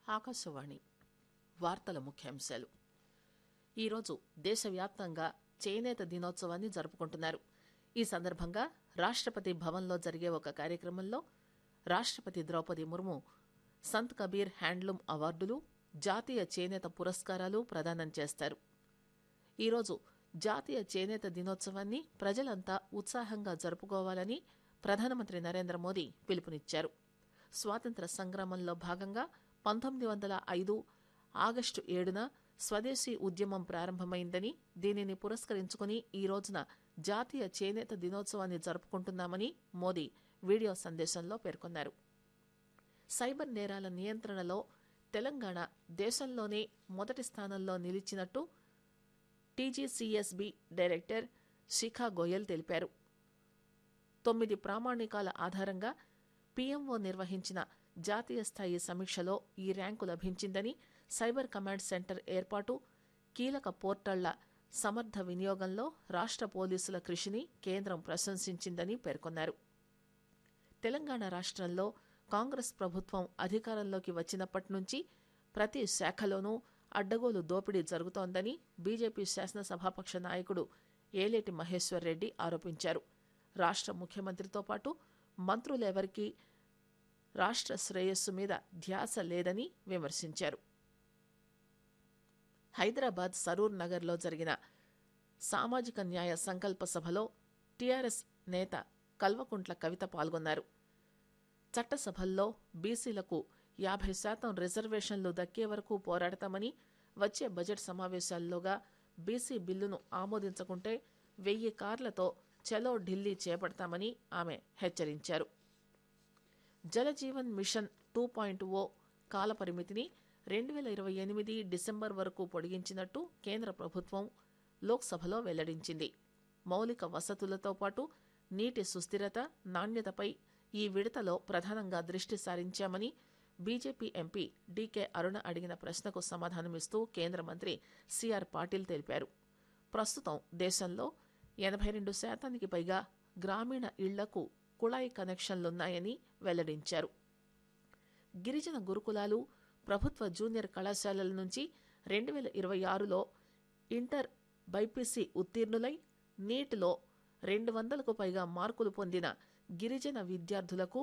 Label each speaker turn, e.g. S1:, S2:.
S1: ఆకాశవాణి వార్తల ముఖ్యాంశాలు ఈరోజు దేశవ్యాప్తంగా చేనేత దినోత్సవాన్ని జరుపుకుంటున్నారు ఈ సందర్భంగా రాష్ట్రపతి భవన్లో జరిగే ఒక కార్యక్రమంలో రాష్ట్రపతి ద్రౌపది ముర్ము సంత్ కబీర్ హ్యాండ్లూమ్ అవార్డులు జాతీయ చేనేత పురస్కారాలు ప్రదానం చేస్తారు ఈరోజు జాతీయ చేనేత దినోత్సవాన్ని ప్రజలంతా ఉత్సాహంగా జరుపుకోవాలని ప్రధానమంత్రి నరేంద్ర మోదీ పిలుపునిచ్చారు స్వాతంత్ర సంగ్రామంలో భాగంగా పంతొమ్మిది వందల ఐదు ఆగస్టు ఏడున స్వదేశీ ఉద్యమం ప్రారంభమైందని దీనిని పురస్కరించుకుని ఈ రోజున జాతీయ చేనేత దినోత్సవాన్ని జరుపుకుంటున్నామని మోదీ వీడియో సందేశంలో పేర్కొన్నారు సైబర్ నేరాల నియంత్రణలో తెలంగాణ దేశంలోనే మొదటి స్థానంలో నిలిచినట్టు టీజీసీఎస్బీ డైరెక్టర్ శిఖా గోయల్ తెలిపారు తొమ్మిది ప్రామాణికాల ఆధారంగా పీఎంఓ నిర్వహించిన జాతీయ స్థాయి సమీక్షలో ఈ ర్యాంకు లభించిందని సైబర్ కమాండ్ సెంటర్ ఏర్పాటు కీలక పోర్టళ్ల సమర్థ వినియోగంలో రాష్ట్ర పోలీసుల కృషిని కేంద్రం ప్రశంసించిందని పేర్కొన్నారు తెలంగాణ రాష్ట్రంలో కాంగ్రెస్ ప్రభుత్వం అధికారంలోకి వచ్చినప్పటి నుంచి ప్రతి శాఖలోనూ అడ్డగోలు దోపిడీ జరుగుతోందని బీజేపీ శాసనసభాపక్ష నాయకుడు ఏలేటి మహేశ్వర్ రెడ్డి ఆరోపించారు రాష్ట్ర ముఖ్యమంత్రితో పాటు మంత్రులెవరికీ రాష్ట్ర శ్రేయస్సు మీద ధ్యాస లేదని విమర్శించారు హైదరాబాద్ సరూర్ నగర్లో జరిగిన సామాజిక న్యాయ సంకల్ప సభలో టీఆర్ఎస్ నేత కల్వకుంట్ల కవిత పాల్గొన్నారు చట్టసభల్లో బీసీలకు యాభై శాతం రిజర్వేషన్లు దక్కే వరకు పోరాడతామని వచ్చే బడ్జెట్ సమావేశాల్లోగా బీసీ బిల్లును ఆమోదించకుంటే వెయ్యి కార్లతో చలో ఢిల్లీ చేపడతామని ఆమె హెచ్చరించారు జలజీవన్ మిషన్ టూ పాయింట్ ఓ కాలపరిమితిని రెండు వేల ఇరవై ఎనిమిది డిసెంబర్ వరకు పొడిగించినట్టు కేంద్ర ప్రభుత్వం లోక్సభలో వెల్లడించింది మౌలిక వసతులతో పాటు నీటి సుస్థిరత నాణ్యతపై ఈ విడతలో ప్రధానంగా దృష్టి సారించామని బీజేపీ ఎంపీ డీకే అరుణ అడిగిన ప్రశ్నకు సమాధానమిస్తూ కేంద్ర మంత్రి సిఆర్ పాటిల్ తెలిపారు ప్రస్తుతం దేశంలో ఎనభై రెండు శాతానికి పైగా గ్రామీణ ఇళ్లకు కుళాయి కనెక్షన్లున్నాయని వెల్లడించారు గిరిజన గురుకులాలు ప్రభుత్వ జూనియర్ కళాశాలల నుంచి రెండు వేల ఇరవై ఆరులో ఇంటర్ బైపీసీ ఉత్తీర్ణులై నీటిలో రెండు వందలకు పైగా మార్కులు పొందిన గిరిజన విద్యార్థులకు